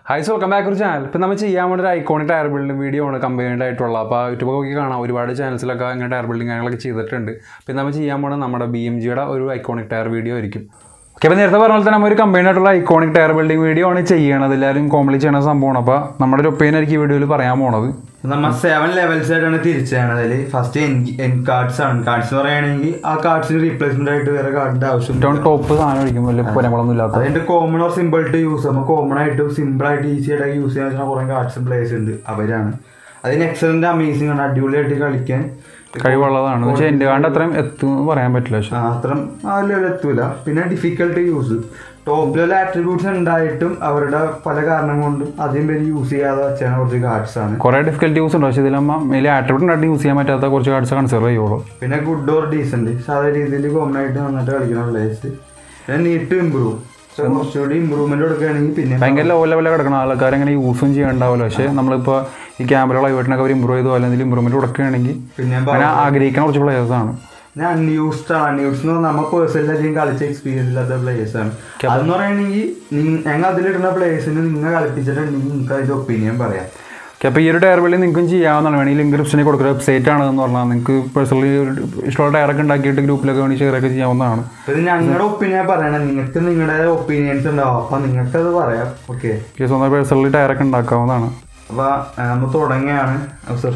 Hi so welcome back ഒരു channel ഇപ്പം നമ്മൾ ചെയ്യാൻ വേണ്ടി ഒരു ഐക്കോണിക് ടയർ ബിൽഡിംഗ് വീഡിയോ ആണ് കമ്പൈൻഡ് ആയിട്ടുള്ള അപ്പോൾ യൂട്യൂബ് നോക്കി കാണാം ഒരുപാട് ചാനൽസിലൊക്കെ ഇങ്ങനെ ടയർ ബിൽഡിംഗ് കാര്യങ്ങളൊക്കെ ചെയ്തിട്ടുണ്ട് പിന്നെ നമ്മൾ ചെയ്യാൻ പോകുന്നത് നമ്മുടെ ബി എം ജിയുടെ ഒരു ഐക്കോണിക് ടയർ വീഡിയോ ആയിരിക്കും ഓക്കെ അപ്പോൾ നേരത്തെ പറഞ്ഞ പോലെ തന്നെ നമ്മൾ ഒരു കമ്പൈൻഡ് ആയിട്ടുള്ള ഐക്കോണിക് ടയർ ബിൽഡിംഗ് വീഡിയോ ആണ് ചെയ്യണത് എല്ലാവരും കോംപ്ലി ചെയ്യണ സംഭവമാണ് അപ്പോൾ നമ്മുടെ ഒരു ഒപ്പീനിയൻ ആയിരിക്കും ഈ വീഡിയോയിൽ പറയാൻ പോണത് നമ്മ സെവൻ ലെവൽസ് ആയിട്ടാണ് തിരിച്ചാണ് അതിൽ ഫസ്റ്റ് എൻ എൻ കാർഡ്സ് ആണ് കാർഡ്സ് പറയുകയാണെങ്കിൽ ആ കാർഡ്സിന് റീപ്ലേസ്മെന്റ് ആയിട്ട് വേറെ കാർഡിന്റെ ആവശ്യം ഏറ്റവും ടോപ്പ് സാധനം ഒഴിക്കും വലിയ പുരങ്ങളൊന്നും ഇല്ലാത്ത അതിന്റെ common or simple to use നമ്മൾ കോമൺ ആയിട്ട് സിമ്പിൾ ആയിട്ട് ഈസി ആയിട്ട് യൂസ് ചെയ്യാൻ കുറെ കാർഡ്സും പ്ലേസ് ഉണ്ട് അവരാണ് അതിന് എക്സലന്റ് അമേസിംഗ് ആണ് അടിപൊളിയായിട്ട് കളിക്കാൻ കഴിവുള്ളതാണ് പക്ഷേ എൻ്റെ കാണ്ട് അത്രയും എത്തും എന്ന് പറയാൻ പറ്റില്ല പക്ഷേ ആ, അത്രയും ആ ലെവൽ എത്തൂല പിന്നെ difficult use top level attributes ഉണ്ടായിട്ടും അവരുടെ പല കാരണം കൊണ്ടും അധികം പേര് യൂസ് ചെയ്യാതെ വെച്ചാണ് കുറച്ച് കാർഡ്സ് ആണ് കുറേ ഡിഫിക്കൽട്ടി യൂസ് ഉണ്ട് പക്ഷേ ഇതിലമ്മ മെയിൻ ആട്രിബ്യൂട്ട് ഉണ്ടായിട്ട് യൂസ് ചെയ്യാൻ പറ്റാത്ത കുറച്ച് കാർഡ്സ് കൺസിഡർ ചെയ്യുള്ളൂ പിന്നെ ഗുഡ് ഓർ ഡീസന്റ് സാധാരണ രീതിയിൽ കോമൺ ആയിട്ട് നന്നായിട്ട് കളിക്കുന്ന പ്ലേയേഴ്സ് പിന്നെ നീട്ട് ഇമ്പ്രൂവ് കുറച്ചുകൂടി ഇമ്പ്രൂവ്മെന്റ് കൊടുക്കുകയാണെങ്കിൽ പിന്നെ ഭയങ്കര ലോ ലെവലിൽ കിടക്കണം ആൾക്കാർ അങ്ങനെ യൂസും ചെയ്യണ്ടാവില്ല പക്ഷേ നമ്മളിപ്പോൾ ഈ ക്യാമറ ലൈവായിട്ടൊക്കെ അവർ ഇമ്പ്രൂവ് ചെയ്തോ അല്ലെങ്കിൽ ഇമ്പ്രൂവ്മെന്റ് കൊടുക്കുകയാണെങ്കിൽ പിന്നെ അങ്ങനെ ആഗ്രഹിക്കുന്ന കുറച്ച് പ്ലേയേഴ്സ് ആണ് ഞാൻ അൺയൂസ്ഡ് ആണ് അൺയൂസ്ഡ് എന്ന് പറഞ്ഞാൽ നമ്മൾ പേഴ്സണലി അധികം കളിച്ച എക്സ്പീരിയൻസ് ഇല്ലാത്ത പ്ലേയേഴ്സ് ആണ് അതെന്ന് പറയുകയാണെങ്കിൽ ഞങ്ങൾ അതിലിടുന്ന പ്ലേയേഴ്സിന് നിങ്ങൾ കളിപ്പിച്ചിട്ടുണ്ടെങ്കിൽ നിങ്ങൾക്ക് അതിന്റെ ഒപ്പീനിയൻ പറയാം ഓക്കെ അപ്പോൾ ഈ ഒരു ടയർ ബില്ല് നിങ്ങൾക്കും ചെയ്യാവുന്നതാണ് വേണമെങ്കിൽ ലിങ്ക് ഡിസ്ക്രിപ്ഷനിൽ കൊടുക്കുന്ന വെബ്സൈറ്റ് ആണെന്ന് പറഞ്ഞാൽ നിങ്ങൾക്ക് പേഴ്സണലി ഇഷ്ടമുള്ള ടയറൊക്കെ ഉണ്ടാക്കിയിട്ട് ഗ്രൂപ്പിലൊക്കെ വേണ്ടി ഷെയർ ഒക്കെ ചെയ്യാവുന്നതാണ് ഇത് ഞങ്ങളുടെ ഒപ്പീനിയൻ പറയണം നിങ്ങൾക്ക് നിങ്ങളുടെ ഒപ്പീനിയൻസ് ഉണ്ടാവും അപ്പൊ നിങ്ങൾക്ക് അത് പറയാം ഓക്കെ ഓക്കെ സ്വന്തം പേഴ്സണലി ടയറൊക്കെ ഉണ്ടാക്കാവുന്നതാണ് അപ്പൊ ആ, നമ്മൾ തുടങ്ങിയാണ് സർ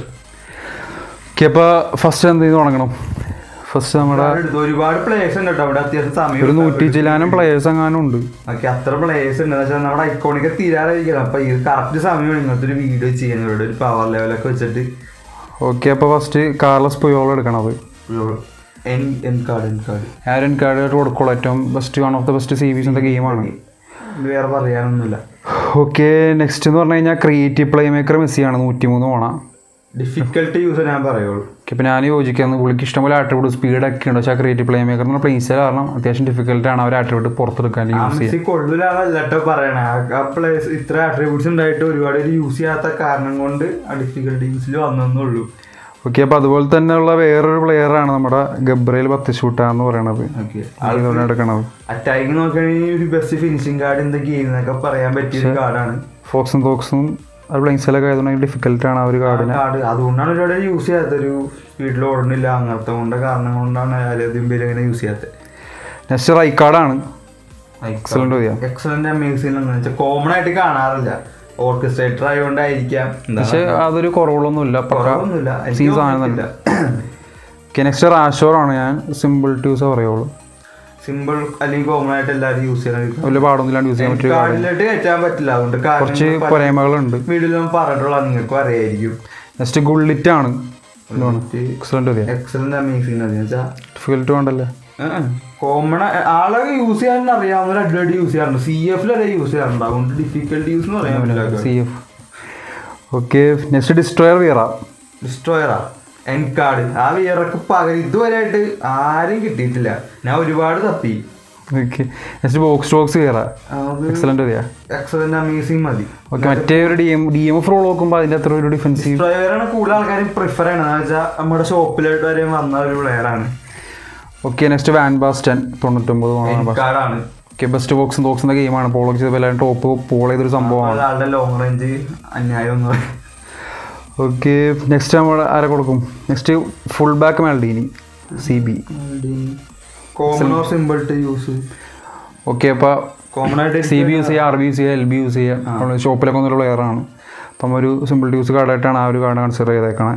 ഓക്കെ അപ്പോൾ ഫസ്റ്റ് എന്ത് ചെയ്ത് തുടങ്ങണം ഫസ്റ്റ് നമ്മുടെ ഒരുപാട് പ്ലേയേഴ്സ് ഉണ്ട് കേട്ടോ അവിടെ അത്യാവശ്യം സമയം ഒരു നൂറ്റി ചില്ലാനും പ്ലേയേഴ്സ് എങ്ങാനും ഉണ്ട് ഓക്കെ അത്ര പ്ലേയേഴ്സ് ഉണ്ട് എന്ന് വെച്ചാൽ നമ്മുടെ ഐക്കോണിക്ക് തീരാറായിരിക്കണം അപ്പൊ ഇത് കറക്റ്റ് സമയമാണ് ഇങ്ങനത്തെ ഒരു വീഡിയോ ചെയ്യാൻ ഇവിടെ ഒരു പവർ ലെവലൊക്കെ വെച്ചിട്ട് ഓക്കെ അപ്പോൾ ഫസ്റ്റ് കാർലസ് പുയോൾ എടുക്കണത് N N card N card ആരൻ കാർഡ് കൊടുക്കുള്ളൂ ഏറ്റവും best one of the best സീരീസിൻ്റെ ഗെയിമാണ് വേറെ പറയാനൊന്നുമില്ല ഓക്കെ നെക്സ്റ്റ് എന്ന് പറഞ്ഞു കഴിഞ്ഞാൽ ക്രിയേറ്റീവ് പ്ലേ മേക്കർ മെസ്സിയാണ് നൂറ്റി മൂന്ന് പോണ ഡിഫിക്കൽട്ട് യൂസ് ഞാൻ പറയുള്ളൂ ഓക്കെ ഇപ്പോൾ ഞാൻ യോജിക്കുന്നു പുള്ളിക്ക് ഇഷ്ടംപോലെ ആട്രിബ്യൂട്ട് സ്പീഡൊക്കെ ഉണ്ട് പക്ഷേ ആ ക്രിയേറ്റീവ് പ്ലേ മേക്കർ എന്ന് പ്ലേസ് കാരണം അത്യാവശ്യം ഡിഫിക്കൽട്ട് ആണ് അവർ ആട്രിബ്യൂട്ട് പുറത്തെടുക്കാൻ ആ യൂസ് ചെയ്യാൻ മെസ്സി കൊള്ളൂലാന്നല്ല കേട്ടോ പറയണേ ആ- ആ പ്ലേസ് ഇത്ര ആട്രിബ്യൂട്ട്സ് ഉണ്ടായിട്ട് ഒരുപാട് പേര് യൂസ് ചെയ്യാത്ത കാരണം കൊണ്ട് ആ ഡിഫിക്കൽട്ട് യൂസിൽ വന്നെന്നുള്ളൂ ഓക്കെ അപ്പോൾ അതുപോലെ തന്നെയുള്ള വേറൊരു പ്ലെയറാണ് നമ്മുടെ ഗബ്രയിൽ ബത്തിഷൂട്ട എന്ന് പറയണത് ഓക്കെ അതുകൊണ്ട് എടുക്കണത് അറ്റാക്കിങ് നോക്കുകയാണെങ്കിൽ ഒരു best finishing card in the game എന്നൊക്കെ പറയാൻ പറ്റിയ ഒരു കാർഡാണ് ഫോക്സും തോക്സും അത് പ്ലേസിലൊക്കെ ആയതുകൊണ്ട് ഡിഫിക്കൽട്ടാണ് ആ ഒരു കാർഡിന് കാർഡ് അതുകൊണ്ടാണ് ഒരുപാട് യൂസ് ചെയ്യാത്തത് ഒരു സ്പീഡിൽ ഓടുന്നില്ല അങ്ങനത്തെ കൊണ്ട് കാരണം കൊണ്ടാണ് ആരെയും പേര് ഇങ്ങനെ യൂസ് ചെയ്യാത്തത് നെക്സ്റ്റ് റൈക്കാർഡാണ് എക്സലന്റ് മതിയാ എക്സലന്റ് അമേസിംഗ് എന്ന് വെച്ചാൽ കോമൺ ആയിട്ട് കാണാറില്ല ഓർക്കസ്ട്രേറ്റർ ആയതുകൊണ്ടായിരിക്കാം എന്താ പക്ഷെ അതൊരു കുറവുകളൊന്നുമില്ല പക്ക കുറവൊന്നുമില്ല എനിക്ക് സീൻ സാധനം തന്നെ ഓക്കെ നെക്സ്റ്റ് റാഷോറാണ് ഞാൻ സിമ്പിൾ ടു യൂസ് പറയുള്ളൂ സിമ്പിൾ അല്ലെങ്കിൽ കോമൺ ആയിട്ട് എല്ലാവരും യൂസ് ചെയ്യണം വലിയ പാടൊന്നുമില്ലാണ്ട് യൂസ് ചെയ്യാൻ പറ്റിയ കാർഡിലോട്ട് കയറ്റാൻ പറ്റില്ല അതുകൊണ്ട് കുറച്ച് പൊരേമകളുണ്ട് വീഡിയോയിൽ പറഞ്ഞിട്ടുള്ള നിങ്ങൾക്കും അറിയായിരിക്കും നെക്സ്റ്റ് ഗുള്ളിറ്റ് ആണ് എക്സലന്റ് മതിയാ എക്സലന്റ് അമേസിംഗ് എന്ന് വെച്ചാൽ ഡിഫിക്കൽട്ട് വേണ്ടല്ലേ കോമൺ ആളെ യൂസ് ചെയ്യാൻ അറിയാവുന്ന അടിപൊളി യൂസ് ചെയ്യാറുണ്ട് സി എഫിൽ വരെ യൂസ് ചെയ്യാറുണ്ട് അതുകൊണ്ട് ഡിഫിക്കൽട്ട് യൂസ് എന്ന് പറയാൻ പറ്റില്ല C F okay next destroyer Vieira ഡിസ്ട്രോയറാ എൻ കാർഡ് ആ വിയറൊക്കെ പകരം ഇതുവരെ ആയിട്ട് ആരും കിട്ടിയിട്ടില്ല ഞാൻ ഒരുപാട് തപ്പി okay next box box Vieira അത് എക്സലന്റ് മതിയാ എക്സലന്റ് അമേസിംഗ് മതി ഓക്കെ മറ്റേ ഒരു ഡി എം ഡി എം ഫ്രോ നോക്കുമ്പോൾ അതിൻ്റെ അത്ര ഒരു ഡിഫൻസീവ് ഡിസ്ട്രോയറാണ് കൂടുതൽ ആൾക്കാരും പ്രിഫർ ചെയ്യണത് എന്ന് വെച്ചാൽ നമ്മുടെ ഷോപ്പിലോട്ട് വരെ വന്ന ഒരു പ്ലെയറാണ് ഓക്കെ നെക്സ്റ്റ് വാൻ ബാസ്റ്റൻ തൊണ്ണൂറ്റൊമ്പത് എൻ കാർഡാണ് ഓക്കെ ബെസ്റ്റ് ബോക്സും ബോക്സിൻ്റെ ഗെയിമാണ് പോളൊക്കെ ചെയ്തപ്പോൾ എല്ലാവരും ടോപ്പ് പോൾ ചെയ്തൊരു സംഭവമാണ് ആളുടെ ലോങ് റേഞ്ച് അന്യായം എന്ന് പറയും ഓക്കെ നെക്സ്റ്റ് നമ്മൾ ആരെ കൊടുക്കും next full back Maldini C B common or simple to use okay അപ്പോൾ കോമൺ ആയിട്ട് സി ബി യൂസ് ചെയ്യുക ആർ ബി യൂസ് ചെയ്യുക എൽ ബി യൂസ് ചെയ്യുക ഷോപ്പിലൊക്കെ ഒന്നൊരു പ്ലെയറാണ് അപ്പം ഒരു സിമ്പിൾ യൂസ് കാർഡായിട്ടാണ് ആ ഒരു കാർഡ് കൺസിഡർ ചെയ്തേക്കണേ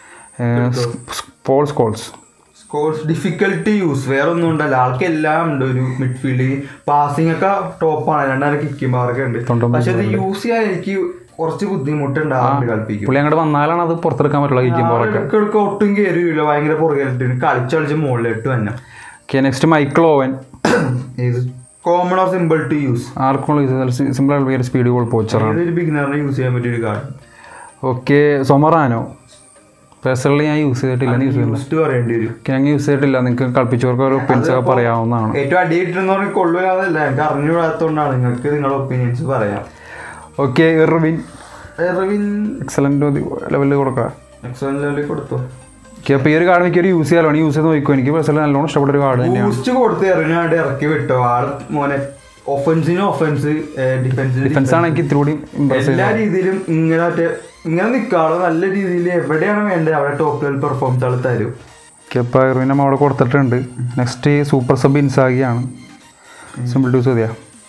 Paul Scholes Scholes difficult use വേറെ ഒന്നും ഉണ്ടല്ല ആൾക്ക് എല്ലാം ഉണ്ട് ഒരു മിഡ്ഫീൽഡ് പാസിംഗ് ഒക്കെ ടോപ്പാണ് രണ്ടായിരം കിക്കും പവറൊക്കെ ഉണ്ട് തൊണ്ണൂറ്റൊമ്പത് പക്ഷെ അത് യൂസ് ചെയ്യാൻ എനിക്ക് കുറച്ച് ബുദ്ധിമുട്ടുണ്ടാവാറുണ്ട് കളിപ്പിക്കും പുള്ളി അങ്ങോട്ട് വന്നാലാണ് അത് പുറത്തെടുക്കാൻ പറ്റുള്ള കിക്കുമ്പോഴൊക്കെ ഇടയ്ക്കിടയ്ക്ക് ഒട്ടും കയറിയില്ല ഭയങ്കര പുറകിലിട്ട് കളിച്ച് കളിച്ച് മുകളിലിട്ട് തന്നെ ഓക്കെ നെക്സ്റ്റ് മൈക്കിൾ ഓവൻ ഇത് common or simple to use ആർക്കും സിമ്പിൾ ആയിട്ട് സ്പീഡ് ഗോൾ പോച്ചറാണ് ഏതൊരു ബിഗിനറിന് യൂസ് ചെയ്യാൻ പറ്റിയ ഒരു കാർഡ് ഓക്കെ സൊമറാനോ പേഴ്സണലി ഞാൻ യൂസ് ചെയ്തിട്ടില്ല യൂസ് ചെയ്തില്ല യൂസ്ഡ് പറയേണ്ടി വരും ഓക്കെ ഞാൻ യൂസ് ചെയ്തിട്ടില്ല നിങ്ങൾക്ക് കളിപ്പിച്ചവർക്ക് ഒരു ഒപ്പീനിയൻസ് ഒക്കെ പറയാവുന്നതാണ് ഏറ്റവും അടിയിട്ടെന്ന് പറഞ്ഞാൽ കൊള്ളുകയെന്നല്ല എനിക്ക് അറിഞ്ഞുകൂടാത്തോണ്ടാണ് നിങ്ങൾക്ക് നിങ്ങളുടെ ഒപ്പീനിയൻസ് പറയാം ഓക്കെ ഇർവിൻ എർവിൻ എക്സലന്റ് ലെവലിൽ കൊടുക്കുക എക്സലന്റ് ലെവലിൽ കൊടുത്തു ഓക്കെ അപ്പോൾ ഈ ഒരു കാർഡ് എനിക്ക് ഒരു യൂസ് ചെയ്യാൻ യൂസ് ചെയ്ത് നോക്കിക്കോ എനിക്ക് പേഴ്സണലി നല്ലോണം ഇഷ്ടപ്പെട്ട ഒരു കാർഡ് തന്നെയാണ് ബൂസ്റ്റ് കൊടുത്ത് എറിഞ്ഞാണ്ട് ഇറക്കി വിട്ടോ ആള് മോനെ ഒഫൻസിന് ഒഫൻസ് ഡിഫൻസിന് ഡിഫൻസ് ആണ് എനിക്ക് ഇത്തിരി കൂടി ഇമ്പ്രസ് എല്ലാ രീതിയിലും ഇങ്ങനെ മറ്റേ ഇങ്ങനെ നിൽക്കാളോ നല്ല രീതിയിൽ എവിടെയാണ് വേണ്ടത് അവിടെ ടോപ്പ് ലെവൽ പെർഫോമൻസ് ആൾ തരും ഇപ്പോൾ ഇറുവിനെ നമ്മൾ അവിടെ കൊടുത്തിട്ടുണ്ട് നെക്സ്റ്റ് സൂപ്പർ സബ് ഇൻസാഗിയാണ് സിമ്പിൾ ടു സതിയാ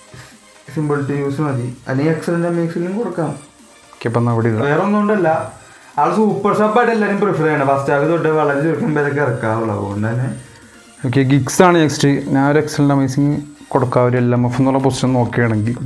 സിമ്പിൾ ടു യൂസ് മതി അല്ലെങ്കിൽ എക്സലന്റ് അമേക്സിലും കൊടുക്കാം ഇപ്പം അവിടെ ഇടാം വേറെ ഒന്നും കൊണ്ടല്ല ആൾ സൂപ്പർ സബ് ആയിട്ട് എല്ലാവരും പ്രിഫർ ചെയ്യണം ഫസ്റ്റ് ഹാഫ് തൊട്ട് വളരെ ചുരുക്കം പേരൊക്കെ ഇറക്കാറുള്ളൂ അതുകൊണ്ട് തന്നെ ഓക്കെ ഗിഗ്സ് ആണ് നെക്സ്റ്റ് ഞാൻ ഒരു എക്സലൻ്റ് അമേസിങ് കൊടുക്കാം ഒരു എൽ എം എഫ് എന്നുള്ള പൊസിഷൻ നോക്കുകയാണെങ്കിൽ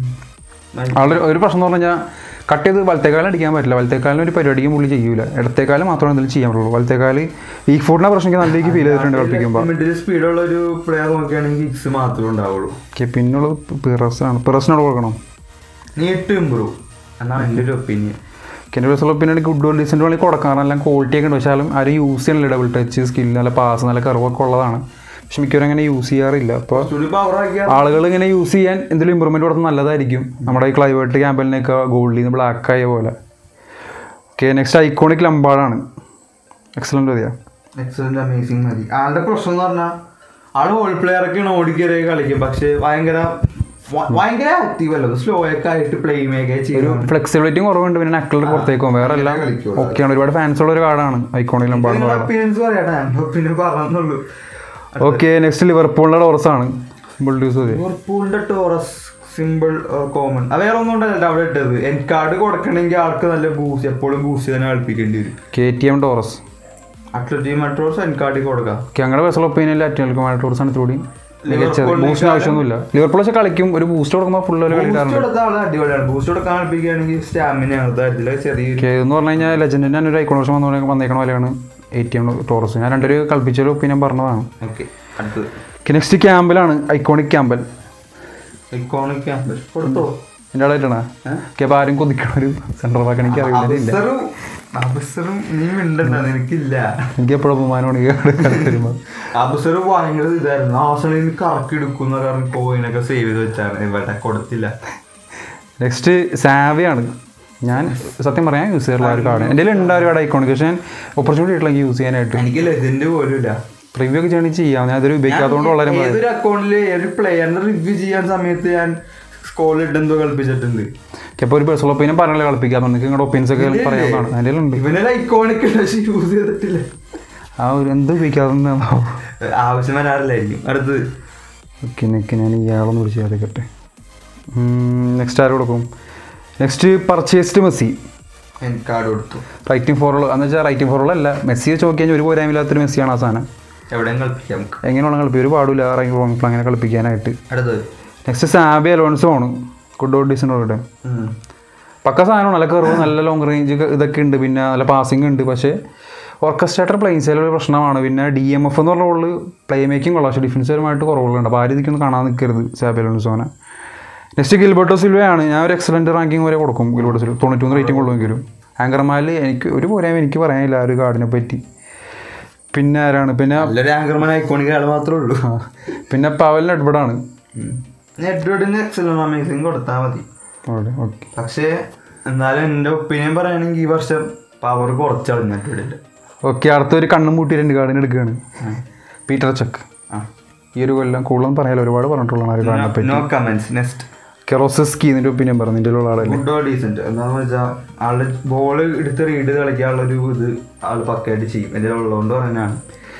ആളൊരു ഒരു പ്രശ്നം എന്ന് പറഞ്ഞാൽ കട്ട് ചെയ്ത് വലത്തേക്കാലം അടിക്കാൻ പറ്റില്ല വലത്തേക്കാലിന് ഒരു പരിപാടിക്കും പുള്ളി ചെയ്യൂല ഇടത്തേക്കാലം മാത്രമേ എന്തെങ്കിലും ചെയ്യാൻ പറ്റുള്ളൂ വലത്തേക്കാല് വീക്ക് ഫുഡിനെ പ്രശ്നം എനിക്ക് നല്ല രീതിക്ക് ഫീൽ ചെയ്തിട്ടുണ്ട് കളിപ്പിക്കുമ്പോൾ മിഡിൽ സ്പീഡുള്ള ഒരു പ്ലെയർ നോക്കുകയാണെങ്കിൽ കിക്സ് മാത്രമേ ഉണ്ടാവുള്ളൂ ഓക്കെ പിന്നുള്ളത് പിറസ് ആണ് പിറസിനോട് കൊടുക്കണം നീട്ട് ഇമ്പ്രൂവ് എന്നാണ് എൻ്റെ ഒരു ഒപ്പീനിയൻ എൻ്റെ personal opinion good or decent വേണമെങ്കിൽ കൊടുക്കാം കാരണം എല്ലാം ക്വാളിറ്റി ഒക്കെ ഉണ്ട് പക്ഷേ ആരും ആരും യൂസ് ചെയ്യണില്ല ഡബിൾ ടച്ച് സ്കിൽ നല്ല പാസ് നല്ല കർവൊക്കെ ഉള്ളതാണ് പക്ഷെ മിക്കവരും അങ്ങനെ യൂസ് ചെയ്യാറില്ല അപ്പോൾ കുറച്ചുകൂടി പവർ ആക്കിയാൽ ആളുകൾ ഇങ്ങനെ യൂസ് ചെയ്യാൻ എന്തെങ്കിലും ഇമ്പ്രൂവ്മെൻറ്റ് കൊടുത്താൽ നല്ലതായിരിക്കും നമ്മുടെ ഈ ക്ലൈവേർട്ട് ക്യാമ്പലിനൊക്കെ ഗോൾഡിൽ നിന്ന് ബ്ലാക്ക് ആയ പോലെ ഓക്കെ നെക്സ്റ്റ് ഐക്കോണിക് ലംബാടാണ് എക്സലൻ്റ് മതിയാ എക്സലന്റ് അമേസിങ് മതി ആളുടെ പ്രശ്നം എന്ന് പറഞ്ഞാൽ ആള് ഓൾ പ്ലെയർ ഒക്കെയാണ് ഓടിക്കയറി കളിക്കും പക്ഷെ ഭയങ്കര വ- ഭയങ്കര ആക്റ്റീവ് അല്ല സ്ലോ ഒക്കെ ആയിട്ട് പ്ലേ മേക്കെ ഒരു ചെയ്യും ഫ്ലെക്സിബിലിറ്റിയും കുറവുണ്ട് പിന്നെ നക്കളുടെ പുറത്തേക്ക് പോകും വേറെ എല്ലാം കളിക്കുള്ളൂ. ഓക്കെയാണ് ഒരുപാട് ഫാൻസ് ഉള്ള ഒരു കാർഡാണ് ഐക്കോണിക് ലംബാട് കാർഡ് ഒപ്പീനിയൻസ് പറയട്ടെ ഞാൻ ഒപ്പീനിയൻ പറഞ്ഞുള്ളൂ ഓക്കെ നെക്സ്റ്റ് ലിവർപൂളിൻ്റെ ഡോർസ് ആണ് ബുൾഡ്യൂസ് മതി ലിവർപൂളിന്റെ ടോറസ് സിമ്പിൾ കോമൺ അത് വേറെ ഒന്നും ഉണ്ടല്ലോ അവിടെ ഇട്ടത് എൻ കാർഡ് കൊടുക്കണമെങ്കിൽ ആൾക്ക് നല്ല ബൂസ്റ്റ് എപ്പോഴും ബൂസ്റ്റ് തന്നെ കളിപ്പിക്കേണ്ടി വരും K T M Torres Atleti മെട്രോസ് എൻ കാർഡിൽ കൊടുക്കാം ഓക്കെ ഞങ്ങളുടെ പേഴ്സണൽ ഒപ്പീനിയനിൽ അറ്റൻകോ ഡോർസ് ആണ് ഇത്തിരി മികച്ചത് ലിവർപൂളിനെ ബൂസ്റ്റിന് ആവശ്യമൊന്നുമില്ല ലിവർപൂൾ പക്ഷേ കളിക്കും ഒരു ബൂസ്റ്റ് കൊടുക്കുമ്പോൾ ഫുൾ ഒരു ബൂസ്റ്റ് കളിക്കാറുണ്ട് കൊടുത്ത ആള് അടിപൊളിയാണ് ബൂസ്റ്റ് കൊടുക്കാൻ കളിപ്പിക്കുകയാണെങ്കിൽ സ്റ്റാമിന ആണ് കാര്യത്തില് ചെറിയൊരു ഓക്കെ എന്ന് പറഞ്ഞു കഴിഞ്ഞാൽ ലെജൻഡിൻ്റെ തന്നെ ഒരു ഐക്കോൺ വർഷം വന്നു വന്നേക്കണ പോലെയാണ് എ ടി എം ടോറസ് ഞാൻ രണ്ടൊരു കളിപ്പിച്ചൊരു ഒപ്പീനിയൻ പറഞ്ഞതാണ് ഓക്കെ അടുത്തത് നെക്സ്റ്റ് ക്യാമ്പലാണ് ഐക്കോണിക് ക്യാമ്പൽ ഇക്കോണിക് ക്യാമ്പസ് കൊടുത്തോ എൻ്റെ ആളായിട്ടാണ് ഓക്കെ അപ്പോൾ ആരും കൊതിക്കണ ഒരു സെൻട്രൽ ബാക്ക് എനിക്ക് അറിയില്ല ഇല്ല അബസറും അബസറും നീ മിണ്ടണ്ട എനിക്കില്ല എനിക്ക് എപ്പോഴും അപമാനമാണ് ഈ കാർഡ് വരുമ്പോൾ അബസർ ഭയങ്കര ഇതായിരുന്നു ആസണിൽ നിന്ന് കറക്കി എടുക്കുന്ന കാരണം കോയിനൊക്കെ സേവ് ചെയ്ത് വെച്ചാണ് ഇവിടെ കൊടുത്തില്ല നെക്സ്റ്റ് സാവിയാണ് ഞാൻ സത്യം പറയാൻ യൂസ് ചെയ്യാറുള്ള ഒരു കാർഡ് എൻ്റെ കയ്യിൽ ഉണ്ടായ ഒരു കാർഡ് ഐക്കോണിക് പക്ഷേ ഞാൻ ഓപ്പർച്യൂണിറ്റി ആയിട്ടുള്ള യൂസ് ചെയ്യാനായിട്ട് എനിക്ക് ലെജൻഡ് പോലും ഇല്ല റിവ്യൂ ഒക്കെ ചെയ്യണമെങ്കിൽ ചെയ്യാം ഞാൻ അതൊരു ഉപയോഗിക്കാത്തതുകൊണ്ട് വളരെ ഏതൊരു അക്കൗണ്ടില് ഒരു പ്ലെയറിനെ റിവ്യൂ ചെയ്യാൻ സമയത്ത് ഞാൻ സ്കോളിൽ ഇട്ടെന്തോ കളിപ്പിച്ചിട്ടുണ്ട് അപ്പോൾ ഒരു പേഴ്സണൽ ഒപ്പീനിയൻ പറഞ്ഞാൽ കളിപ്പിക്കാം നിങ്ങൾക്ക് നിങ്ങളുടെ ഒപ്പീനിയൻസ് ഒക്കെ പറയാവുന്നതാണ് എൻ്റെ കയ്യിലുണ്ട് ഇവനൊരു ഐക്കോണിക് പക്ഷെ യൂസ് ചെയ്തിട്ടില്ല ആ ഒരു എന്ത് ഉപയോഗിക്കാതെന്നാവും ആവശ്യം വരാറില്ലായിരിക്കും അടുത്തത് ഓക്കെ നിൽക്ക് ഞാൻ ഇയാളൊന്ന് വിളിച്ച് ചേർക്കട്ടെ നെക്സ്റ്റ് ആര് കൊടുക്കും നെക്സ്റ്റ് പർച്ചേസ്ഡ് മെസ്സി എനിക്ക് കാർഡ് കൊടുത്തു റൈറ്റിംഗ് ഫോറുള്ള എന്ന് വെച്ചാൽ റൈറ്റിംഗ് ഫോറുള്ള അല്ല മെസ്സിയെ ചോദിക്കാൻ കഴിഞ്ഞാൽ ഒരു പോരായ്മയില്ലാത്തൊരു മെസ്സിയാണ് ആ സാധനം എവിടെയും കളിപ്പിക്കാം നമുക്ക് എങ്ങനെയുള്ള കളിപ്പി ഒരു പാടില്ല റൈറ്റിംഗ് റോങ് അങ്ങനെ കളിപ്പിക്കാനായിട്ട് അടുത്തത് നെക്സ്റ്റ് സാബി അലോൺസോ ആണ് ഗുഡ് ഓഡ് ഡീസൻ്റ് ഓടെ ഉം. പക്ക സാധനമാണ് നല്ല കർവ് നല്ല ലോങ് റേഞ്ച് ഇതൊക്കെ ഉണ്ട് പിന്നെ നല്ല പാസിംഗ് ഉണ്ട് പക്ഷേ ഓർക്കസ്ട്രേറ്റർ പ്ലെയിൻസിലെ ഒരു പ്രശ്നമാണ് പിന്നെ ഡി എം എഫ് എന്ന് പറഞ്ഞ റോളിൽ പ്ലേ മേക്കിംഗ് കൊള്ളാം പക്ഷേ ഡിഫൻസ് പരമായിട്ട് കുറവുകളുണ്ട് അപ്പോൾ ആ രീതിക്കൊന്നും കാണാൻ നിൽക്കരുത് സാബി അലോൺസോനെ നെക്സ്റ്റ് ഗിൽബർട്ടോ സിൽവയാണ് ഞാൻ ഒരു എക്സലൻറ്റ് റാങ്കിങ് വരെ കൊടുക്കും ഗിൽബർട്ടോ സിൽവ തൊണ്ണൂറ്റൊന്ന് റേറ്റിംഗ് കൊള്ളുമെങ്കിലും ആങ്കർമാലിൽ എനിക്ക് ഒരു പോരായ്മ എനിക്ക് പറയാനില്ല ആ ഒരു കാർഡിനെ പറ്റി പിന്നെ ആരാണ് പിന്നെ നല്ലൊരു ആങ്കർമാൻ ഐക്കോണിക് ആൾ മാത്രമേ ഉള്ളൂ ആ, പിന്നെ പവൽ നെഡ്ബഡാണ് നെറ്റ്വർഡിന് എക്സലൻ അമേസിങ് കൊടുത്താൽ മതി ഓക്കെ പക്ഷേ എന്നാലും എൻ്റെ ഒപ്പീനിയൻ പറയുകയാണെങ്കിൽ ഈ വർഷം പവർ കുറച്ചാണ് നെറ്റ്വർഡിൻ്റെ ഓക്കെ അടുത്തൊരു കണ്ണും പൂട്ടി രണ്ട് കാർഡിന് എടുക്കുകയാണ് പീറ്റർ ചക്ക് ഈ ഒരു കൊല്ലം കൂടുതലും പറയാലോ ഒരുപാട് പറഞ്ഞിട്ടുള്ളതാണ് ആ ഒരു കാർഡിനെ പറ്റി നോ കമൻസ് നെക്സ്റ്റ് കെറോസസ്കി ഇതിൻ്റെ ഒപ്പീനിയൻ പറഞ്ഞു ഇതിൻ്റെ ഉള്ള ആളല്ലേ ഗുഡ് ഓർ ഡീസെന്റ് എന്താണെന്ന് വെച്ചാൽ ആളുടെ ബോൾ എടുത്ത് റീഡ് കളിക്കാനുള്ള ഒരു ഇത് ആൾ പക്കയായിട്ട് ചെയ്യും എൻ്റെ ഉള്ളതുകൊണ്ട് പറയാനാണ്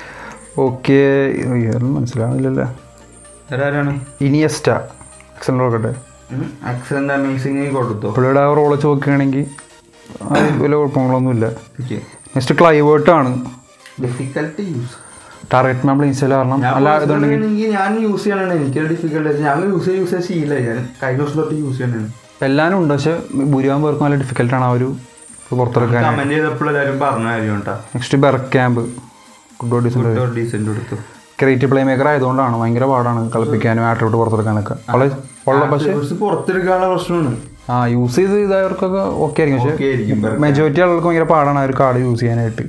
ഓക്കെ ഇതൊന്നും മനസ്സിലാവില്ലല്ലോ വേറെ ആരാണ് ഇനിയസ്റ്റ എക്സലൻ്റ് നോക്കട്ടെ എക്സലന്റ് അമേസിങ് കൊടുത്തോ പുള്ളിയുടെ ആ റോള് നോക്കുകയാണെങ്കിൽ വലിയ കുഴപ്പങ്ങളൊന്നുമില്ല ഓക്കെ നെക്സ്റ്റ് ക്ലൈവേർട്ട് ആണ് ഡിഫിക്കൽട്ട് യൂസ് ടാർഗറ്റ് മാമ്പിൾ ഇൻസ്റ്റൽ കാരണം ഞാൻ അല്ല personally ഇതുണ്ടെങ്കിൽ ആണെങ്കിൽ ഞാൻ യൂസ് ചെയ്യണതാണ് എനിക്കൊരു ഡിഫിക്കൽട്ട് ഞാൻ യൂസ് ചെയ്ത് യൂസ് ചെയ്ത് ശീലമായി ഞാൻ കഴിഞ്ഞ ദിവസം തൊട്ട് യൂസ് ചെയ്യണതാണ് എല്ലാവരും ഉണ്ട് പക്ഷേ ഭൂരിഭാഗം പേർക്കും നല്ല ഡിഫിക്കൽട്ടാണ് ആ ഒരു ഇത് പുറത്തെടുക്കാൻ കമന്റ് ചെയ്തപ്പോൾ എല്ലാവരും പറഞ്ഞ കാര്യം കേട്ടോ നെക്സ്റ്റ് ബെർക്ക് ക്യാമ്പ് ഗുഡ് ബോഡീസ് ഗുഡ് ഓർ ഡീസെന്റ് കൊടുത്തു ക്രിയേറ്റീവ് പ്ലേ മേക്കർ ആയതുകൊണ്ടാണ് ഭയങ്കര പാടാണ് കളിപ്പിക്കാനും ആട്രിബ്യൂട്ട് പുറത്തെടുക്കാനൊക്കെ അവളെ ഉള്ള പക്ഷേ കുറച്ച് പുറത്തെടുക്കാനുള്ള പ്രശ്നമാണ് ആ യൂസ് ചെയ്ത് ഇതായവർക്കൊക്കെ ഓക്കെ ആയിരിക്കും പക്ഷേ ഓക്കെ ആയിരിക്കും മെജോറിറ്റി ആളുകൾക്ക് ഭയങ്കര പാടാണ് ആ ഒരു കാർഡ് യൂസ് ചെയ്യാനായിട്ട്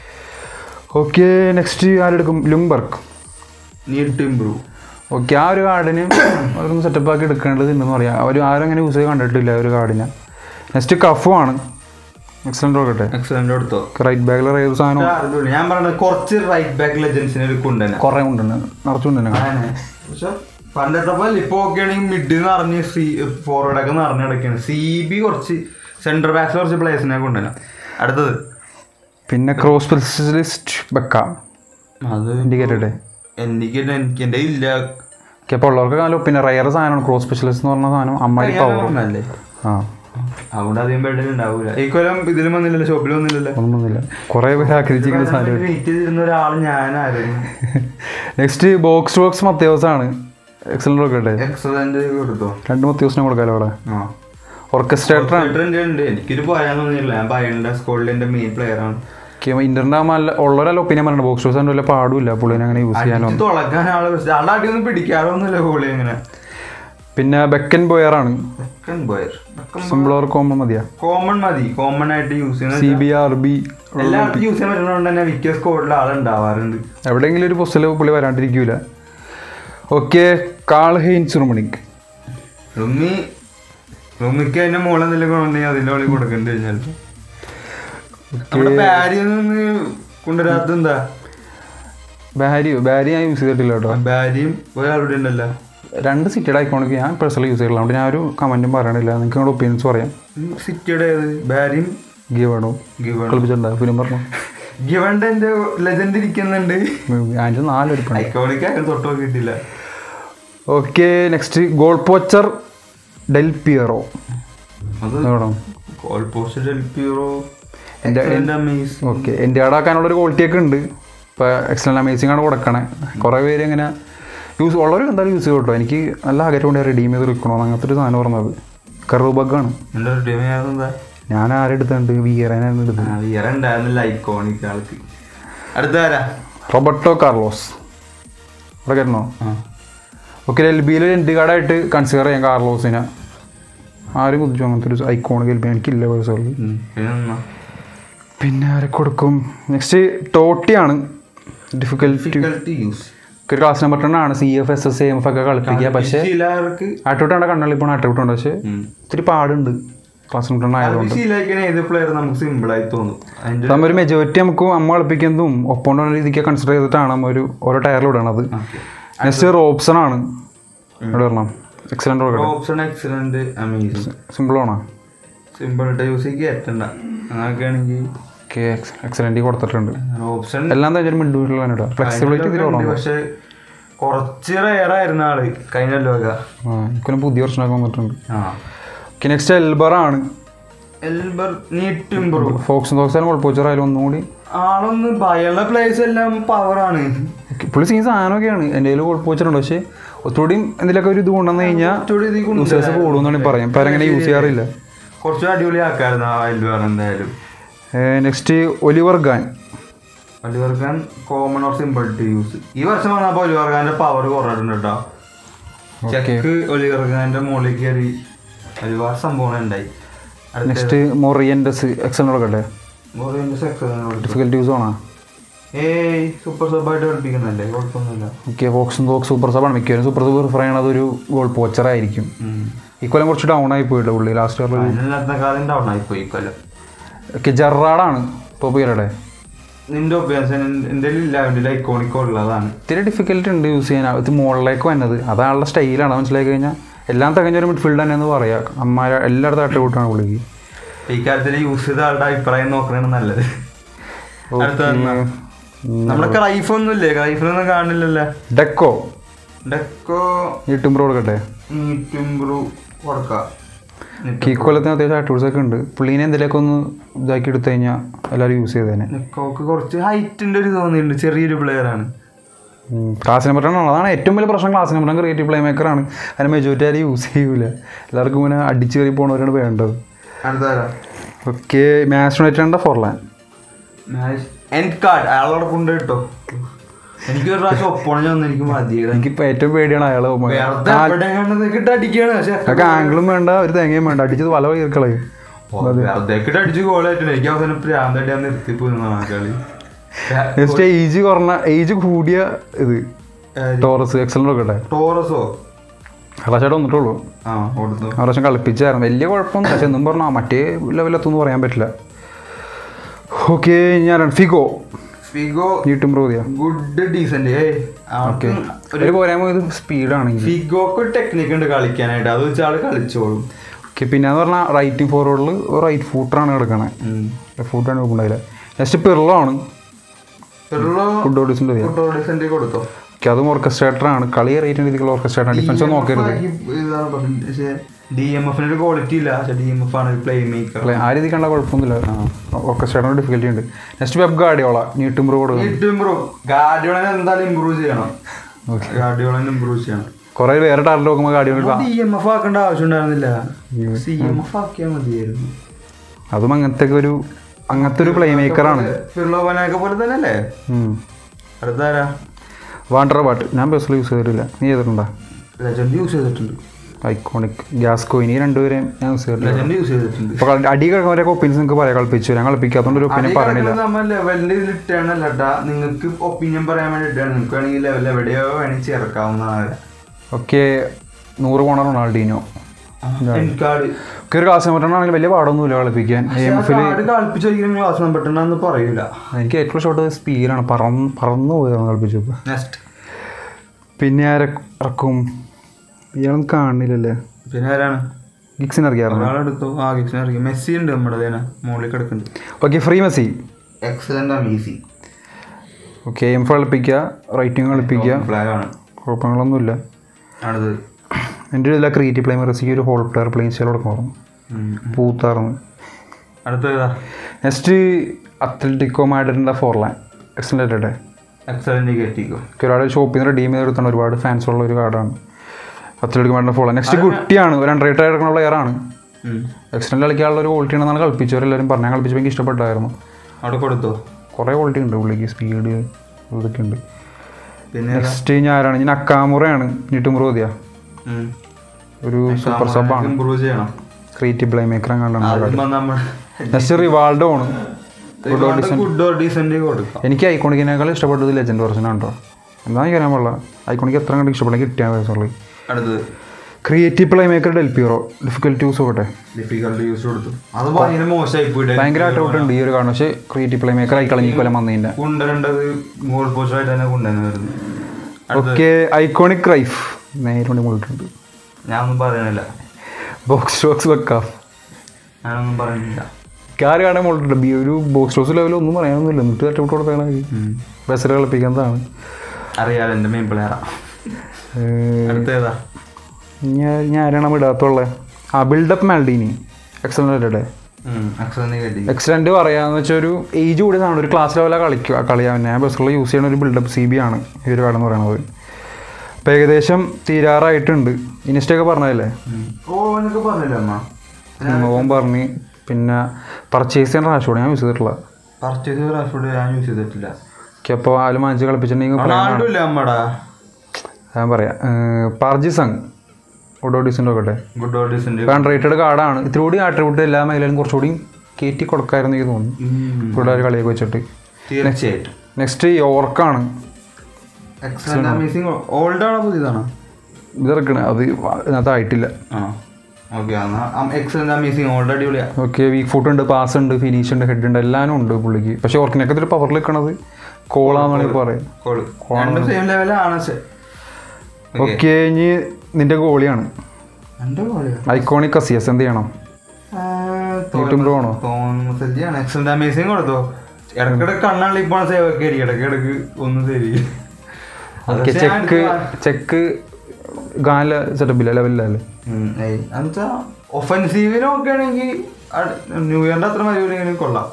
ഓക്കെ നെക്സ്റ്റ് ആരെടുക്കും Ljungberg need to improve okay ആ ഒരു കാർഡിന് അതൊന്ന് സെറ്റപ്പ് ആക്കി എടുക്കേണ്ടതുണ്ടെന്ന് പറയാം അവർ ആരും അങ്ങനെ യൂസ് ചെയ്ത് കണ്ടിട്ടില്ല ആ ഒരു കാർഡിനെ നെക്സ്റ്റ് കഫു ആണ് എക്സലൻ്റ് നോക്കട്ടെ എക്സലന്റ് കൊടുത്തോ റൈറ്റ് ബാഗിൽ ഏത് സാധനം അടിപൊളി. ഞാൻ പറഞ്ഞത് കുറച്ച് റൈറ്റ് ബാക്ക് ലെജൻസിനെ ഒരു കൊണ്ടുതന്നെ കുറേ കൊണ്ടുണ്ട് നിറച്ചുകൊണ്ട് തന്നെ പക്ഷെ പണ്ടത്തെ പോലെ ഇപ്പൊ ഒക്കെ ആണെങ്കിൽ മിഡ് നിറഞ്ഞ് സി ഫോർവേഡ് ഒക്കെ നിറഞ്ഞ് കിടക്കാണ് സി ബി കുറച്ച് സെൻട്രൽ ബാക്സ് കുറച്ച് പ്ലേസിനെ കൊണ്ടുവരാം അടുത്തത് പിന്നെ ക്രോസ് സ്പെഷ്യലിസ്റ്റ് വെക്കാം അത് ഇൻഡിക്കേറ്റഡ് എനിക്ക് എനിക്ക് എൻ്റെ ഇല്ല ഓക്കെ അപ്പോൾ ഉള്ളവർക്ക് കാലം പിന്നെ റയർ സാധനമാണ് ക്രോസ് സ്പെഷ്യലിസ്റ്റ് എന്ന് പറഞ്ഞ സാധനം അമ്മായി പവർ അല്ലേ ആ അതുകൊണ്ട് അധികം ബെഡിൽ ഉണ്ടാവൂല ഈ കൊല്ലം ഇതിലും വന്നില്ലല്ലോ ഷോപ്പിൽ വന്നില്ലല്ലോ ഒന്നും ഒന്നുമില്ല കുറേ പേര് ആഗ്രഹിച്ചിരിക്കുന്ന സാധനം വെയിറ്റ് ചെയ്തിരുന്ന ഒരാൾ ഞാനായിരുന്നു നെക്സ്റ്റ് ബോക്സ് ബോക്സ് മത്യാവസാണ് എക്സലൻ്റ് ഒക്കെ എക്സലന്റ് കൊടുത്തോ രണ്ട് മത്യാവസിനെ കൊടുക്കാമല്ലോ അവിടെ ആ ഓർക്കസ്ട്രേറ്റർ ഉണ്ട് ഉണ്ട് എനിക്കൊരു പറയാൻ തോന്നിയില്ല ഞാൻ പയ്യന്റെ സ്കൂളിൽ എന്റെ മെയിൻ പ്ലെയർ ആണ് ഇന്റർനെറ്റ് ആകുമ്പോൾ നല്ല ഉള്ളവരല്ല ഒപ്പീനിയൻ പറയുന്നത് ബോക്സ് ബോക്സ് വല്ല പാടില്ല പുള്ളിനെ അങ്ങനെ യൂസ് ചെയ്യാനോ അടിച്ച് തുളക്കാൻ ആള് പക്ഷെ ആളുടെ അടിയൊന്നും പിടിക്കാറൊന്നുമില്ല പുള്ളി അങ്ങനെ പിന്നെ ബെക്കൻ ബോയറാണ് സിമ്പിൾ ഓർ കോമൺ മതിയാ കോമൺ മതി കോമൺ ആയിട്ട് യൂസ് ചെയ്യുന്ന സി ബി ആർ ബി എല്ലാവർക്കും യൂസ് ചെയ്യാൻ പറ്റുന്നതുകൊണ്ട് തന്നെ മിക്ക സ്കോഡിൽ ആളുണ്ടാവാറുണ്ട് എവിടെയെങ്കിലും ഒരു പൊസ്റ്റിൽ പുള്ളി വരാണ്ടിരിക്കൂല ഓക്കെ കാൾ ഹെയിൻസ് റുമണിക് റുമ്മി റുമ്മിക്ക് അതിന്റെ മുകളിൽ എന്തെങ്കിലും കൊണ്ടുണ്ടെങ്കിൽ അതിന്റെ ഉള്ളിൽ കൊടുക്കേണ്ടി കഴിഞ്ഞാൽ നമ്മുടെ ബാരി ഒന്നും കൊണ്ടുവരാത്ത എന്താ ബാരിയോ ബാരി ഞാൻ യൂസ് ചെയ്തിട്ടില്ല കേട്ടോ ബാരിയും ഒരാളുടെ ഉണ്ടല്ലോ രണ്ട് സിറ്റിയുടെ ഐക്കോണിക്ക് ഞാൻ പേഴ്സണലി യൂസ് ചെയ്തില്ല അതുകൊണ്ട് ഞാൻ ഒരു കമൻറ്റും പറയണില്ല നിങ്ങൾക്ക് നിങ്ങളുടെ ഒപ്പീനിയൻസ് പറയാം സിറ്റിയുടെ ഏത് ബാരിയും ഗീവണോ ഗിവൺ കളിപ്പിച്ചിട്ടുണ്ടോ ഫിലിം പറഞ്ഞു ഗിവന്റെ എന്റെ ലെജൻഡ് ഇരിക്കുന്നുണ്ട് അതിൻ്റെ നാലൊരുപ്പുണ്ട് ഐക്കോണിക്ക് അതിന് തൊട്ട് നോക്കിയിട്ടില്ല okay next goal poacher Del Piero അത് വേണം കോൾ പോസ്റ്റ് ഡെൽപ്പിയറോ എൻ്റെ അമേസ് ഓക്കെ എൻ്റെ ആടാക്കാനുള്ള ഒരു ക്വാളിറ്റി ഒക്കെ ഉണ്ട് ഇപ്പോൾ എക്സലൻ്റ് അമേസിംഗ് ആണ് കൊടുക്കണേ കുറേ പേര് ഇങ്ങനെ യൂസ് ഉള്ളവർ എന്തായാലും യൂസ് ചെയ്യും കേട്ടോ എനിക്ക് നല്ല ആഗ്രഹം കൊണ്ട് റെഡീം ചെയ്ത് എടുക്കണമെന്ന് അങ്ങനത്തെ ഒരു സാധനം പറഞ്ഞത് കറു ബഗ്ഗാണ് എന്റെ ടീം ഏതെന്താ ഞാൻ ആരെടുത്തുണ്ട് വിയറനാണ് എടുത്തത് വിയർ ഉണ്ടായിരുന്നില്ല ഐക്കോണിക് ആൾക്ക് അടുത്ത ആരാ റോബർട്ടോ കാർലോസ് അവിടെ കയറണോ ഓക്കെ എൽ ബിയിൽ എൻഡ് കാർഡായിട്ട് കൺസിഡർ ചെയ്യാം കാർലോസിനെ ആരും കുതിച്ചു അങ്ങനത്തെ ഒരു ഐക്കോണിക് എൽ ബി എനിക്കില്ല പേഴ്സണലി പിന്നെ എന്നാ? പിന്നെ ആരെ കൊടുക്കും നെക്സ്റ്റ് ടോട്ടിയാണ് ഡിഫിക്കൽട്ടി Difficulty use. ഒരു ക്ലാസ് നമ്പർ ടെൻ ആണ് C F S S M F ഒക്കെ കളിപ്പിക്കുക പക്ഷേ ചിലർക്ക് ആട്ടോട്ടാണ് കണ്ണള്ളിപ്പോൾ ആട്ടോട്ടുണ്ട് പക്ഷേ ഇത്തിരി പാടുണ്ട് ക്ലാസ് നമ്പർ ടെൻ ആയതുകൊണ്ട് ശീലാക്കിയ ഏത് പ്ലെയർ നമുക്ക് സിമ്പിൾ ആയി തോന്നും അതിന്റെ നമ്മൾ ഒരു മെജോറിറ്റി നമുക്ക് അമ്മ കളിപ്പിക്കുന്നതും ഒപ്പം രീതിക്ക് കൺസിഡർ ചെയ്തിട്ടാണ് നമ്മ ഒരു ഓരോ ടയറിൽ ഇടണത് നെക്സ്റ്റ് റോപ്സൺ ആണ് ഇവിടെ വരണം എക്സലൻ്റ് കൊടുക്കട്ടെ ഓപ്ഷൻ എക്സലന്റ് അമേസിങ് സിമ്പിൾ ആണോ സിമ്പിൾ ആയിട്ട് യൂസ് ചെയ്ത് കയറ്റണ്ട അങ്ങനെയൊക്കെ ആണെങ്കിൽ ഓക്കെ എക്സലൻ്റ് കൊടുത്തിട്ടുണ്ട് ഓപ്ഷൻ എല്ലാം തന്നെ ഒരു മിഡ് വീട്ടിലാണ് ഇടുക ഫ്ലെക്സിബിലിറ്റി ഇതിൽ കുറവാണ് പക്ഷെ കുറച്ച് റയർ ആയിരുന്ന ആള് കഴിഞ്ഞ ലോക ആ എനിക്കൊരു പുതിയ വർഷനൊക്കെ വന്നിട്ടുണ്ട് ആ ഓക്കെ നെക്സ്റ്റ് എൽബർ ആണ് എൽബർ നീറ്റ് ഇമ്പ്രൂവ് ഫോക്സ് ഫോക്സാലും കുഴപ്പമിച്ചാലും ഒന്നും കൂടി ആളൊന്ന് ഭയമുള്ള പ്ലേസ് എല്ലാം പവറാണ് പുള്ളി സീൻ സാധനമൊക്കെയാണ് എൻ്റെ കയ്യിൽ കുഴപ്പമിച്ചിട്ടുണ്ട് പക്ഷേ ഒത്തുകൂടിയും എന്തെങ്കിലുമൊക്കെ ഒരു ഇത് കൊണ്ടുവന്നു കഴിഞ്ഞാൽ കുറച്ചുകൂടി ഇത് കൊണ്ട് യൂസേഴ്സ് കൂടുമെന്നാണ് പറയാം ഇപ്പം അങ്ങനെ യൂസ് ചെയ്യാറില്ല കുറച്ച് അടിപൊളി ആക്കായിരുന്നു ആ എൽബർ എന്തായാലും next Oliver Kahn Oliver Kahn common or simple to use ഈ വർഷം വന്നപ്പോൾ ഒലിവർ ഖാന്റെ പവർ കുറഞ്ഞിട്ടുണ്ട് കേട്ടോ ചെക്ക് ഒലിവർ ഖാന്റെ മുകളിൽ കയറി ഒരുപാട് സംഭവങ്ങൾ ഉണ്ടായി അടുത്ത നെക്സ്റ്റ് മൊറിയൻഡസ് എക്സൽ കൊടുക്കട്ടെ മോറിയന്റെ സെക്സ് ഡിഫിക്കൽട്ടി യൂസ് ആണോ ഏയ് സൂപ്പർ സബായിട്ട് കളിപ്പിക്കുന്നല്ലേ കുഴപ്പമൊന്നുമില്ല ഓക്കെ ഫോക്സും തോക്സ് സൂപ്പർ സബാണ് മിക്കവരും സൂപ്പർ സൂപ്പർ പ്രിഫർ ചെയ്യണത് ഒരു ഗോൾ പോച്ചറായിരിക്കും ഈ കൊല്ലം കുറച്ച് ഡൗൺ ആയി പോയില്ല പുള്ളി ലാസ്റ്റ് ഇയറിൽ അതിനകത്ത കാലം ഡൗൺ ആയി പോയി കൊല്ലം ഓക്കെ ജെറാഡാണ് ടോപ്പ് കയറട്ടെ നിന്റെ ഒബ്വിയൻസ് എൻ്റെ ഇല്ല അവൻ്റെ ഐക്കോണിക് ഉള്ളതാണ് ഇത്തിരി ഡിഫിക്കൽട്ടി ഉണ്ട് യൂസ് ചെയ്യാൻ ഇത് മുകളിലേക്ക് വന്നത് അതാളുടെ സ്റ്റൈലാണ് മനസ്സിലാക്കി കഴിഞ്ഞാൽ എല്ലാം തികഞ്ഞൊരു മിഡ്ഫീൽഡ് തന്നെ എന്ന് പറയാം അമ്മ എല്ലായിടത്തും അട്ടുകൂട്ടാണ് പുള്ളിക്ക് ഈ കാര്യത്തിൽ യൂസ് ചെയ്ത ആളുടെ അഭിപ്രായം നോക്കണതാണ് നല്ലത് അടുത്ത വന്ന. നമ്മുടെ ക്രൈഫ് ഒന്നും ഇല്ലേ ക്രൈഫിലൊന്നും കാണില്ലല്ലോ ഡെക്കോ ഡെക്കോ ഈ ടിംബ്രോ കൊടുക്കട്ടെ നീറ്റുംബ്രു കൊടുക്കാം ഈ കൊല്ലത്തിന് അത്യാവശ്യം അട്ടൂൾസ് ഒക്കെ ഉണ്ട് പുള്ളീനെ എന്തെങ്കിലുമൊക്കെ ഒന്ന് ഇതാക്കി എടുത്തു കഴിഞ്ഞാൽ എല്ലാവരും യൂസ് ചെയ്തേനെ നെക്കോക്ക് കുറച്ച് ഹൈറ്റിന്റെ ഒരു തോന്നിയിട്ടുണ്ട് ചെറിയൊരു പ്ലെയർ ആണ് ക്ലാസ് നമ്പർ ആണ് അതാണ് ഏറ്റവും വലിയ പ്രശ്നം ക്ലാസ് നമ്പർ ക്രിയേറ്റീവ് പ്ലേ മേക്കറാണ് അതിന് മെജോറിറ്റി ആരും യൂസ് ചെയ്യൂല എല്ലാവർക്കും ഇങ്ങനെ അടിച്ച് കയറി പോണവരാണ് വേണ്ടത് അടുത്താരാ ഓക്കെ മാച്ച് യുണൈറ്റഡിൻ്റെ ഫോർലാൻ എൻഡ് കാർഡ് അയാളോട് കൊണ്ട് കിട്ടോ എനിക്ക് ഒരു പ്രാവശ്യം ഒപ്പോണഞ്ഞ വന്ന് എനിക്ക് മതിയത് എനിക്കിപ്പോൾ ഏറ്റവും പേടിയാണ് അയാൾ വെറുതെ എവിടെയാണെന്ന് കിட்ட അടിക്കാണ് പക്ഷെ അതൊക്കെ ആംഗിളും വേണ്ട ഒരു തേങ്ങയും വേണ്ട അടിച്ചത് വല കീർക്കളയും വെറുതെ കിட்ட അടിച്ച് ഗോളായിട്ടുണ്ട് എനിക്ക് അവസാനം പ്രാന്തടി ഞാൻ നിർത്തി പോയിരുന്നതാണ് ആ കളി നെക്സ്റ്റ് ഏജ് കുറഞ്ഞ ഏജ് കൂടിയ ഇത് ടോറസ് എക്സലൻ്റ് നോക്കട്ടെ ടോറസോ പ്രാവശ്യമായിട്ട് വന്നിട്ടുള്ളൂ ആ കൊടുത്തു ആ പ്രാവശ്യം കളിപ്പിച്ചായിരുന്നു വലിയ കുഴപ്പമൊന്നും പക്ഷെ എന്നും പറഞ്ഞാൽ മറ്റേ ലെവലെത്തൊന്നും പറയാൻ പറ്റില്ല ഓക്കെ ഞാൻ ഫിഗോ ഫിഗോ നീട്ടും പ്രോതിയാ ഗുഡ് ഡീസന്റ് ഏ ഓക്കെ ഒരു പോരായ്മ ഇത് സ്പീഡാണെങ്കിൽ ഫിഗോക്ക് ഒരു ടെക്നിക്ക് ഉണ്ട് കളിക്കാനായിട്ട് അത് വെച്ച് ആള് കളിച്ചോളും ഓക്കെ പിന്നെ എന്ന് പറഞ്ഞാൽ റൈറ്റിംഗ് ഫോർവേഡിൽ റൈറ്റ് ഫൂട്ടറാണ് കിടക്കണേ ഫൂട്ടാണ് കുഴപ്പമുണ്ടായില്ല നെക്സ്റ്റ് പിറളാണ് ഫുഡ് ഓഡിസിൻ്റെ ഡീസന്റ് കൊടുത്തോ ഓക്കെ അതും ഓർക്കസ്ട്രേറ്ററാണ് കളി റേറ്റ് രീതിക്കുള്ള ഓർക്കസ്ട്രേറ്ററാണ് ഡിഫൻസ് നോക്കരുത് ഇതാണ് പറഞ്ഞത്. പക്ഷേ ഡി എം എഫിന് ഒരു ക്വാളിറ്റി ഇല്ല പക്ഷെ ഡി എം എഫ് ആണ് പ്ലേ മേക്കർ അല്ലെ ആ രീതി കണ്ട കുഴപ്പമൊന്നുമില്ല ഓർക്കസ്ട്രേറ്ററിന് ഡിഫിക്കൽറ്റി ഉണ്ട് നെക്സ്റ്റ് വെബ് ഗാഡിയോള നീട്ടും പ്രോ കൊടുക്കും ഇമ്പ്രൂവ് ഗാർഡിയോളനെ എന്തായാലും ഇമ്പ്രൂവ് ചെയ്യണം ഗാർഡിയോളനെ ഇമ്പ്രൂവ് ചെയ്യണം കുറേ വേറെ ടാർഗറ്റ് നോക്കുമ്പോൾ ഗാഡിയോൾ ഡി എം എഫ് ആക്കേണ്ട ആവശ്യം ഉണ്ടായിരുന്നില്ല സി എം എഫ് ആക്കിയാൽ മതിയായിരുന്നു അതും അങ്ങനത്തെ ഒരു അങ്ങനത്തെ ഒരു പ്ലേ മേക്കറാണ് ഫിർലോവനൊക്കെ പോലെ തന്നെ അല്ലേ അടുത്താരാ വാണ്ടർ ബാട്ട് ഞാൻ ബസ്സിൽ യൂസ് ചെയ്തിട്ടില്ല നീ ചെയ്തിട്ടുണ്ടോ ലെജൻഡ് യൂസ് ചെയ്തിട്ടുണ്ട് ഐക്കോണിക് ഗ്യാസ് കോയിൻ ഈ രണ്ടുപേരെയും ഞാൻ യൂസ് ചെയ്തിട്ടില്ല ലെജൻഡ് യൂസ് ചെയ്തിട്ടുണ്ട് ഇപ്പോൾ അടി കിടക്കുന്നവരൊക്കെ ഒപ്പീനിയൻസ് നിങ്ങൾക്ക് പറയാം കളിപ്പിച്ചു ഞാൻ കളിപ്പിക്കാത്തതുകൊണ്ട് ഒരു ഒപ്പീനിയൻ പറയണില്ല നമ്മൾ ലെവലിന്റെ ഇതിൽ ഇട്ടാണ് അല്ലട്ടാ നിങ്ങൾക്ക് ഒപ്പീനിയൻ പറയാൻ വേണ്ടി ഇട്ടാണ് നിങ്ങൾക്ക് വേണമെങ്കിൽ ലെവൽ എവിടെയോ വേണമെങ്കിൽ ചേർക്കാവുന്നതാണ് ഓക്കെ നൂറ് പോണ റൊണാൾഡീനോ കാർഡ് ഒക്കെ ഒരു ക്ലാസ് നമ്പർ വലിയ പാടൊന്നുമില്ല കളിപ്പിക്കാൻ എം എഫിൽ കാർഡ് കളിപ്പിച്ചൊരിക്കലും ക്ലാസ് നമ്പർ പറയൂല എനിക്ക് ഏറ്റവും ഷോട്ട് സ്പീഡാണ് പറന്ന് പറന്നു പോയതാണ് കളിപ്പിച്ചപ്പോൾ നെക്സ്റ്റ് പിന്നെ ആരെ ഇറക്കും ഇയാളൊന്നും കാണുന്നില്ലല്ലേ പിന്നെ ആരാണ് ഗിക്സിന് ഇറക്കിയായിരുന്നു ഒരാളെടുത്തു ആ ഗിക്സിനെ അറിയാം മെസ്സി ഉണ്ട് നമ്മുടെ ദേന മുകളിൽ കിടക്കുന്നുണ്ട് ഓക്കെ ഫ്രീ മെസ്സി എക്സലന്റ് ആണ് ഈസി ഓക്കെ എം കളിപ്പിക്കുക റൈറ്റിംഗ് കളിപ്പിക്കുക ഫ്ലാഗ് ആണ് കുഴപ്പങ്ങളൊന്നുമില്ല അടുത്തത് എൻ്റെ ഇതിലെ ക്രിയേറ്റീവ് പ്ലേ മെറസിക്ക് ഒരു ഹോൾ പ്ലെയർ പ്ലേയിങ് സ്റ്റൈൽ കൊടുക്കണം ഉം. പൂത്താർന്ന് അടുത്തത് ഏതാ നെക്സ്റ്റ് അത്ലറ്റിക്കോ മാഡറിൻ്റെ ഫോർലാൻ എക്സലൻ്റ് ആയിട്ടെ എക്സലന്റ് കയറ്റിക്കോ ഒരുപാട് ഷോപ്പിൽ നിന്ന് റെഡീം ചെയ്തെടുത്താണ് ഒരുപാട് ഫാൻസ് ഉള്ള ഒരു കാർഡാണ് അത്ലറ്റിക്കോ മാഡറിൻ്റെ ഫോർലാൻ നെക്സ്റ്റ് കുട്ടിയാണ് ഒരു അൺറേറ്റഡ് ആയിട്ടുള്ള പ്ലെയറാണ് എക്സലൻ്റ് കളിക്കാനുള്ള ഒരു ക്വാളിറ്റി ഉണ്ടെന്നാണ് കളിപ്പിച്ചവരെല്ലാവരും പറഞ്ഞാൽ കളിപ്പിച്ചപ്പോൾ എനിക്ക് ഇഷ്ടപ്പെട്ടായിരുന്നു അവിടെ കൊടുത്തോ കുറേ ക്വാളിറ്റി ഉണ്ട് പുള്ളിക്ക് സ്പീഡ് ഇതൊക്കെ ഉണ്ട് പിന്നെ നെക്സ്റ്റ് ഞാൻ ആരാണ് ഞാൻ അക്കാമുറയാണ് ഞിട്ടുമുറോദിയ ഒരു സൂപ്പർ സബാണ് ഇമ്പ്രൂവ് ചെയ്യണം ക്രിയേറ്റീവ് പ്ലേ മേക്കർ കണ്ടാണ് ആദ്യം വന്ന് നമ്മൾ നെക്സ്റ്റ് റിവാൾഡോ ആണ് ഗുഡ് ഓർ ഡീസന്റ് കൊടുക്കാം എനിക്ക് ഐക്കോണിക്കിനേക്കാൾ ഇഷ്ടപ്പെട്ടത് ലെജൻഡ് വെർഷൻ ആണ് കേട്ടോ എന്താ എനിക്ക് അറിയാൻ പാടില്ല ഐക്കോണിക്ക് എത്ര കണ്ട് ഇഷ്ടപ്പെടാൻ കിട്ടിയാൽ പേഴ്സണലി അടുത്തത് creative play maker Del Piero difficult use പോട്ടെ ഡിഫിക്കൽട്ട് യൂസ് കൊടുത്തു അത് ഭയങ്കര മോശമായി പോയിട്ട് ഭയങ്കര ആയിട്ട് ഉണ്ട് ഈ ഒരു കാരണം പക്ഷേ ക്രിയേറ്റീവ് പ്ലേ മേക്കർ ആയി കളഞ്ഞി കൊല്ലം വന്നതിൻ്റെ കൊണ്ടുവരേണ്ടത് ഗോൾ പോസ്റ്റായിട്ട് തന്നെ കൊണ്ടുവന്നു വരുന്നു ഓക്കെ ഐക്കോണിക് റൈഫ് നേരെ മുകളിട്ടുണ്ട് ഞാനൊന്നും പറയണില്ല ബോക്സ് ബോക്സ് വെക്കാം ഞാനൊന്നും പറയുന്നില്ല കാർ കാണാൻ മുകളിട്ടുണ്ട് ബി ഒരു ബോക്സ് ടോസ് ലെവൽ ഒന്നും പറയാനൊന്നുമില്ല എന്നിട്ട് തട്ടവിട്ട് കൊടുത്താണ് ബസ്സിൽ കളിപ്പിക്കുന്നതാണ് അറിയാലോ എൻ്റെ മെയിൻ പ്ലെയറാ അടുത്ത ഏതാ ഞാൻ ഞാൻ ആരാണ് ഇടാത്തുള്ളത് ആ ബിൽഡപ്പ് മാൽഡീനി എക്സലൻ്റ് അല്ലേ അക്സറിനെ കെട്ടി എക്സലൻ്റ് പറയാന്ന് വെച്ചാൽ ഒരു ഏജ് കൂടിയതാണ് ഒരു ക്ലാസ് ലെവലാണ് കളിക്കുക കളിയാൻ ഞാൻ ബസ്സിൽ യൂസ് ചെയ്യുന്ന ഒരു ബിൽഡപ്പ് സി ബി ആണ് ഈ ഒരു കാർഡ് എന്ന് പറയുന്നത് അപ്പോൾ ഏകദേശം തീരാറായിട്ടുണ്ട് ഇനിസ്റ്റൊക്കെ പറഞ്ഞതല്ലേ ഓ എന്നൊക്കെ പറഞ്ഞില്ല അമ്മ ഓൻ പറഞ്ഞ് പിന്നെ പർച്ചേസ് ചെയ്യേണ്ട റാഷോട് ഞാൻ യൂസ് ചെയ്തിട്ടില്ല പർച്ചേസ് റാഷ്ഫോർഡ് ഞാൻ യൂസ് ചെയ്തിട്ടില്ല ഓക്കെ അപ്പോൾ ആല് മാഞ്ച് കളിപ്പിച്ചിട്ടുണ്ടെങ്കിൽ റൊണാൾഡോ ഇല്ല അമ്മടാ ഞാൻ പറയാം പാർജിസങ് ഒഡോഡിസിൻ്റെ ഒക്കെ ഗുഡ് ഓർ ഡീസന്റ് അൺറേറ്റഡ് കാർഡാണ് ഇത്തിരി കൂടി ആട്രിബ്യൂട്ട് എല്ലാ മേഖലയിലും കുറച്ചുകൂടി കയറ്റി കൊടുക്കായിരുന്നു എനിക്ക് തോന്നുന്നു പിള്ളേർ കളിയൊക്കെ വെച്ചിട്ട് തീർച്ചയായിട്ടും നെക്സ്റ്റ് യോർക്കാണ് എക്സലന്റ് അമേസിംഗ് ഓൾഡ് ആണോ പുതിയതാണോ ഇത് ഇറക്കണേ അത് ഇതിനകത്ത് ആയിട്ടില്ല ആ ഓക്കെ എന്നാ എക്സലന്റ് അമേസിംഗ് ഓൾഡ് അടിപൊളിയാ ഓക്കെ വീക്ക് ഫുട്ട് ഉണ്ട് പാസ് ഉണ്ട് ഫിനിഷ് ഉണ്ട് ഹെഡ് ഉണ്ട് എല്ലാനും ഉണ്ട് പുള്ളിക്ക് പക്ഷേ ഓർക്കിനൊക്കെ ഒരു പവറിൽ നിൽക്കണത് കോളാന്നാണ് ഈ പറയുന്നത് കോള് രണ്ടും സെയിം ലെവലാണ് പക്ഷേ ഓക്കെ ഇനി നിന്റെ ഗോളിയാണ് എൻ്റെ കോളിയാ ഐക്കോണിക് കസിയസ് എന്ത് ചെയ്യണം നീട്ടും ബ്രോ ആണോ തോന്നുന്നു എക്സലന്റ് അമേസിംഗ് കൊടുത്തോ ഇടക്കിടക്ക് കണ്ണാളി ഇപ്പോൾ സേവ് ഒക്കെ ആയിരിക്കും ഇടക്കിടക്ക് ഒന്ന് തരി ഓക്കെ ചെക്ക് ചെക്ക് ഗാല സെറ്റപ്പില്ല ലെവലിലല്ലേ എന്നുവെച്ചാ ഒഫൻസീവിനൊക്കെ ആണെങ്കിൽ ന്യൂ ഇയറിന്റെ അത്ര മതിയാണെങ്കിൽ കൊള്ളാം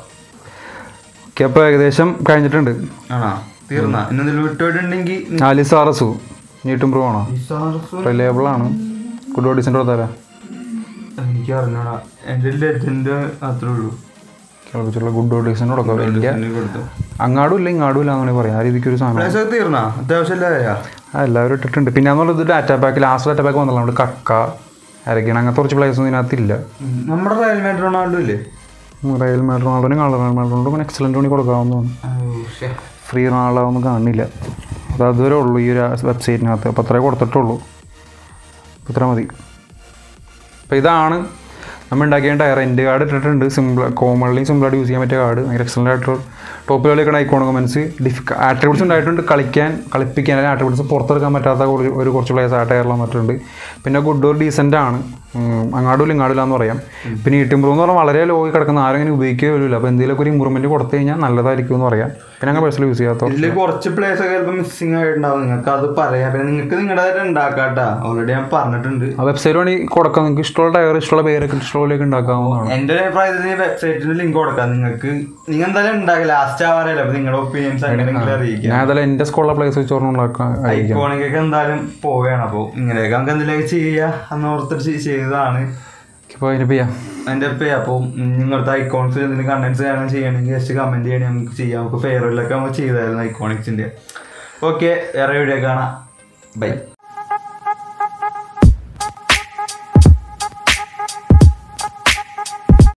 ഓക്കെ അപ്പോൾ ഏകദേശം കഴിഞ്ഞിട്ടുണ്ട് ആണോ തീർന്ന ഇന്നെന്തെങ്കിലും വിട്ടുപോയിട്ടുണ്ടെങ്കിൽ ആലിസ് ആറസു നീട്ടും ബ്രോ ആണോ റിലയബിൾ ആണ് ഗുഡ് ഓഡിസിൻ്റെ കൊടുത്താലേ എനിക്ക് അറിഞ്ഞോടാ എൻ്റെ ലെജൻഡ് അത്രേ ഉള്ളൂ കളിപ്പിച്ചുള്ള ഗുഡ് ഓഡിസിൻ്റെ കൊടുക്കാം വലിയ എനിക്ക് കൊടുത്തു അങ്ങാടും ഇല്ല ഇങ്ങാടും ഇല്ല എന്നാണ് പറയാം ആ രീതിക്ക് ഒരു സാധനം പ്ലേസ് ഒക്കെ തീർന്നാ അത്യാവശ്യം ഇല്ലാതെയാ ആ എല്ലാവരും ഇട്ടിട്ടുണ്ട് പിന്നെ എന്നുള്ളത് data pack last data pack വന്നല്ലോ നമ്മുടെ കക്ക അരക്കണം അങ്ങനത്തെ കുറച്ച് പ്ലേസ് ഒന്നും ഇതിനകത്തില്ല നമ്മുടെ റയൽ മാഡ്രിഡ് റൊണാൾഡോ ഇല്ലേ റയൽ മാഡ്രിഡ് റൊണാൾഡോനും കളർ റയൽ മാഡ്രിഡോണ്ടും എക്സലൻ്റ് പണി കൊടുക്കാവുന്നതാണ് ഫ്രീ റൊണാൾഡോ കാണില്ല അത് അതുവരെ ഉള്ളൂ ഈ ഒരു വെബ്സൈറ്റിനകത്ത് അപ്പോൾ അത്രേ കൊടുത്തിട്ടുള്ളൂ അപ്പോൾ ഇത്ര മതി അപ്പോൾ ഇതാണ് നമ്മൾ ഉണ്ടാക്കിയ ടയർ എൻ്റെ കാർഡ് ഇട്ടിട്ടുണ്ട് സിമ്പിൾ കോമൺലി സിമ്പിളായിട്ട് യൂസ് ചെയ്യാൻ പറ്റിയ കാർഡ് ഭയങ്കര എക്സലൻ്റ് ആയിട്ടുള്ള ടോപ്പ് കളിക്കുന്ന ഐക്കോൺ കമൻസ് ഡിഫിക്ക ആട്രിബ്യൂട്ട്സ് ഉണ്ടായിട്ടുണ്ട് കളിക്കാൻ കളിപ്പിക്കാൻ അല്ലെങ്കിൽ ആട്രിബ്യൂട്ട്സ് പുറത്തെടുക്കാൻ പറ്റാത്ത കുറച്ച് ഒരു കുറച്ച് പ്ലേസ് ആ ടയറിൽ വന്നിട്ടുണ്ട് പിന്നെ ഗുഡ് ഓർ ഡീസൻ്റ് ആണ് ഉം, അങ്ങാടും ഇങ്ങാടും എന്ന് പറയാം പിന്നെ ഈ ടിംബ്രൂ എന്ന് പറഞ്ഞാൽ വളരെ ലോയിൽ കിടക്കുന്ന ആരും അങ്ങനെ ഉപയോഗിക്കുകയില്ല അപ്പോൾ എന്തെങ്കിലുമൊക്കെ ഒരു ഇമ്പ്രൂവ്മെൻറ്റ് കൊടുത്തു കഴിഞ്ഞാൽ നല്ലതായിരിക്കും എന്ന് പറയാം പിന്നെ അങ്ങനെ പേഴ്സണൽ യൂസ് ചെയ്യാത്ത ഇതില് കുറച്ച് പ്ലേസ് ഒക്കെ ചിലപ്പോൾ മിസ്സിംഗ് ആയിട്ടുണ്ടാവും നിങ്ങൾക്ക് അത് പറയാം പിന്നെ നിങ്ങൾക്ക് നിങ്ങളുടേതായിട്ട് ഉണ്ടാക്കാട്ടാ ഓൾറെഡി ഞാൻ പറഞ്ഞിട്ടുണ്ട് ആ വെബ്സൈറ്റ് വേണമെങ്കിൽ കൊടുക്കാം നിങ്ങൾക്ക് ഇഷ്ടമുള്ള ടയർ ഇഷ്ടമുള്ള പേരൊക്കെ ഇഷ്ടമുള്ളതൊക്കെ ഉണ്ടാക്കാവുന്നതാണ് എന്റെ ഒരു അഭിപ്രായത്തിൽ വെബ്സൈറ്റിന്റെ ലിങ്ക് കൊടുക്കാം നിങ്ങൾക്ക് നിങ്ങൾ എന്തായാലും ഉണ്ടാക്കില്ല ലാസ്റ്റ് ആവാറല്ല അപ്പൊ നിങ്ങളുടെ ഒപ്പീനിയൻസ് അങ്ങനെയെങ്കിലും അറിയിക്കാം ഞാൻ അതിൽ എൻ്റെ സ്കൂളിലെ പ്ലേസ് വെച്ച് പറഞ്ഞ് ഉണ്ടാക്കാൻ ആയിരിക്കും ഐക്കോണിക്കൊക്കെ എന്തായാലും പോവുകയാണ് അപ്പോൾ ഇങ്ങനെയൊക്കെ നമുക്ക് എന്തെങ്കിലുമൊക്കെ ചെയ്യാ എന്ന് ഓർത്തിട്ട് ചെയ്- ചെയ്തതാണ് ഇപ്പോൾ അതിന് ചെയ്യാം അതിന്റെ പേ അപ്പോൾ നിങ്ങളുടെ ഐക്കോണിക്സ് എന്തെങ്കിലും കണ്ടന്റ്സ് കാരണം ചെയ്യണമെങ്കിൽ ജസ്റ്റ് കമന്റ് ചെയ്യണമെങ്കിൽ നമുക്ക് ചെയ്യാം നമുക്ക് ഫെയർവെല്ലൊക്കെ നമുക്ക് ചെയ്തായിരുന്നു ഐക്കോണിക്സിന്റെ ഓക്കെ വേറെ വീഡിയോ കാണാം ബൈ